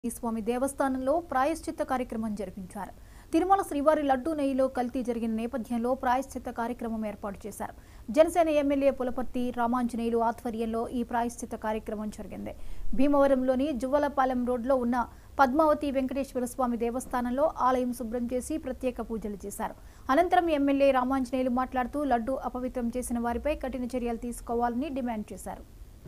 ఈ స్వామి దేవస్థానంలో ప్రాయశ్చిత్త కార్యక్రమం జరిపించారు తిరుమల శ్రీవారి లడ్డూ నెయ్యిలో కల్తీ జరిగిన నేపథ్యంలో ప్రాయశ్చిత్త కార్యక్రమం ఏర్పాటు చేశారు జనసేన ఎమ్మెల్యే పులపర్తి రామాంజనేయులు ఆధ్వర్యంలో ఈ ప్రాయశ్చిత్త కార్యక్రమం జరిగింది భీమవరంలోని జువ్వలపాలెం రోడ్లో ఉన్న పద్మావతి వెంకటేశ్వర స్వామి దేవస్థానంలో ఆలయం శుభ్రం చేసి ప్రత్యేక పూజలు చేశారు అనంతరం ఎమ్మెల్యే రామాంజనేయులు మాట్లాడుతూ లడ్డూ అపవిత్రం చేసిన వారిపై కఠిన చర్యలు తీసుకోవాలని డిమాండ్ చేశారు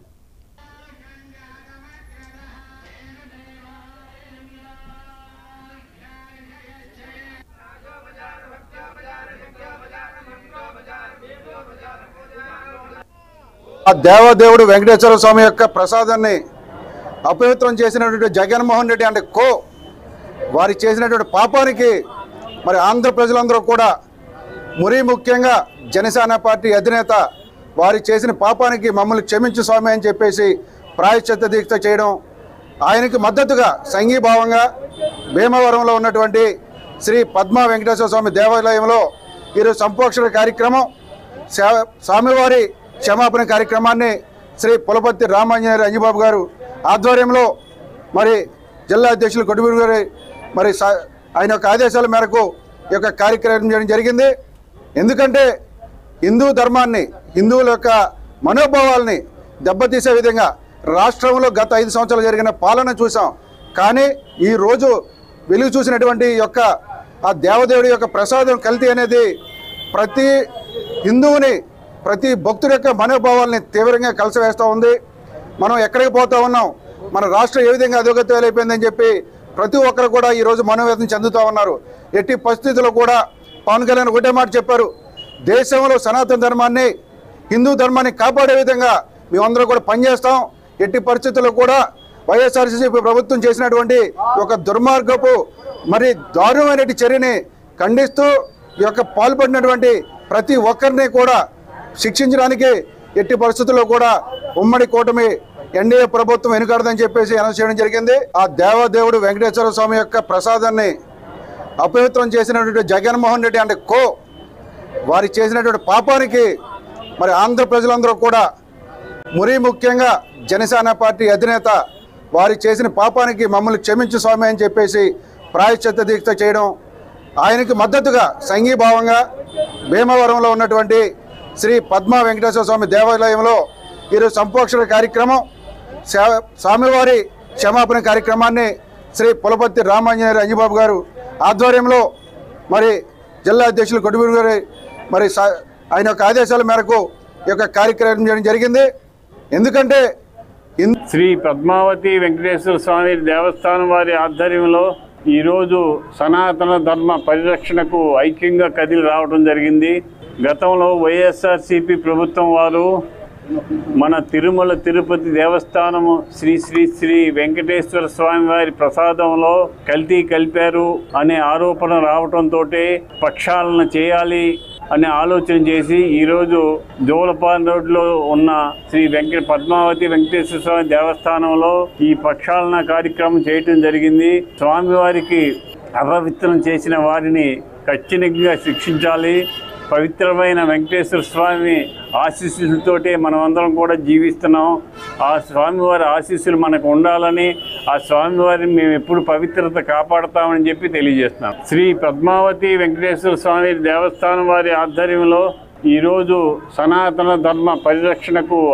ఆ దేవదేవుడు వెంకటేశ్వర స్వామి యొక్క ప్రసాదాన్ని అపవిత్రం చేసినటువంటి జగన్మోహన్ రెడ్డి అంటే కో వారి చేసినటువంటి పాపానికి మరి ఆంధ్ర ప్రజలందరూ కూడా మురి ముఖ్యంగా జనసేన పార్టీ అధినేత వారి చేసిన పాపానికి మమ్మల్ని క్షమించు స్వామి అని చెప్పేసి ప్రాయశ్చిత్త దీక్ష చేయడం ఆయనకి మద్దతుగా సంఘీభావంగా భీమవరంలో ఉన్నటువంటి శ్రీ పద్మ వెంకటేశ్వర స్వామి దేవాలయంలో ఈరోజు సంపోక్షణ కార్యక్రమం శా- స్వామివారి క్షమాపణ కార్యక్రమాన్ని శ్రీ పులపర్తి రామాంజనేయ అంజబాబు గారు ఆధ్వర్యంలో మరి జిల్లా అధ్యక్షులు కొడుమూరు గారి మరి సా- ఆయన యొక్క ఆదేశాల మేరకు ఈ యొక్క కార్యక్రమం చేయడం జరిగింది ఎందుకంటే హిందూ ధర్మాన్ని హిందువుల యొక్క మనోభావాల్ని దెబ్బతీసే విధంగా రాష్ట్రంలో గత ఐదు సంవత్సరాలు జరిగిన పాలన చూసాం కానీ ఈరోజు వెలుగు చూసినటువంటి ఈ యొక్క ఆ దేవదేవుడి యొక్క ప్రసాదం కల్తీ అనేది ప్రతి హిందువుని ప్రతి భక్తుడి యొక్క మనోభావాల్ని తీవ్రంగా కలిసివేస్తూ ఉంది మనం ఎక్కడికి పోతా ఉన్నాం మన రాష్ట్రం ఏ విధంగా అధోగతి అయిపోయిందని చెప్పి ప్రతి ఒక్కరు కూడా ఈరోజు మనోవేదన చెందుతూ ఉన్నారు ఎట్టి పరిస్థితుల్లో కూడా పవన్ కళ్యాణ్ ఒకటే మాట చెప్పారు దేశంలో సనాతన ధర్మాన్ని హిందూ ధర్మాన్ని కాపాడే విధంగా మేమందరం కూడా పనిచేస్తాం ఎట్టి పరిస్థితుల్లో కూడా వైఎస్ఆర్సీపీ ప్రభుత్వం చేసినటువంటి ఒక దుర్మార్గపు మరి దారుణమైనటువంటి చర్యని ఖండిస్తూ ఈ యొక్క పాల్పడినటువంటి ప్రతి ఒక్కరిని కూడా శిక్షించడానికి ఎట్టి పరిస్థితుల్లో కూడా ఉమ్మడి కూటమి ఎన్డీఏ ప్రభుత్వం వెనుకాడదని చెప్పేసి అనౌన్స్ చేయడం జరిగింది ఆ దేవదేవుడు వెంకటేశ్వర స్వామి యొక్క ప్రసాదాన్ని అపవిత్రం చేసినటువంటి జగన్మోహన్ రెడ్డి అంటే కో వారి చేసినటువంటి పాపానికి మరి ఆంధ్ర ప్రజలందరూ కూడా మురి ముఖ్యంగా జనసేన పార్టీ అధినేత వారి చేసిన పాపానికి మమ్మల్ని క్షమించు స్వామి అని చెప్పేసి ప్రాయశ్చిత్త దీక్ష చేయడం ఆయనకి మద్దతుగా సంఘీభావంగా భీమవరంలో ఉన్నటువంటి శ్రీ పద్మ వెంకటేశ్వర స్వామి దేవాలయంలో ఈరోజు సంపోక్షణ కార్యక్రమం శా- స్వామివారి క్షమాపణ కార్యక్రమాన్ని శ్రీ పులపర్తి రామాంజనేయ అంజబాబు గారు ఆధ్వర్యంలో మరి జిల్లా అధ్యక్షులు కొడుమూరు గారి మరి సా- ఆయన యొక్క ఆదేశాల మేరకు ఈ యొక్క కార్యక్రమం చేయడం జరిగింది ఎందుకంటే హిందూ శ్రీ పద్మావతి వెంకటేశ్వర స్వామి దేవస్థానం వారి ఆధ్వర్యంలో ఈరోజు సనాతన ధర్మ పరిరక్షణకు ఐక్యంగా కదిలి రావడం జరిగింది గతంలో వైఎస్ఆర్సిపి ప్రభుత్వం వారు మన తిరుమల తిరుపతి దేవస్థానము శ్రీ శ్రీ శ్రీ వెంకటేశ్వర స్వామి వారి ప్రసాదంలో కల్తీ కలిపారు అనే ఆరోపణ రావడంతో పక్షాలను చేయాలి అనే ఆలోచన చేసి ఈరోజు జోలపాన్ రోడ్లో ఉన్న శ్రీ వెంకట పద్మావతి వెంకటేశ్వర స్వామి దేవస్థానంలో ఈ ప్రక్షాళన కార్యక్రమం చేయటం జరిగింది స్వామివారికి అపవిత్రం చేసిన వారిని ఖచ్చితంగా శిక్షించాలి పవిత్రమైన వెంకటేశ్వర స్వామి ఆశీస్సులతోటే మనం అందరం కూడా జీవిస్తున్నాం ఆ స్వామివారి ఆశీస్సులు మనకు ఉండాలని ఆ స్వామివారిని మేము ఎప్పుడు పవిత్రత కాపాడతామని చెప్పి తెలియజేస్తున్నాం శ్రీ పద్మావతి వెంకటేశ్వర స్వామి దేవస్థానం వారి ఆధ్వర్యంలో ఈరోజు సనాతన ధర్మ పరిరక్షణకు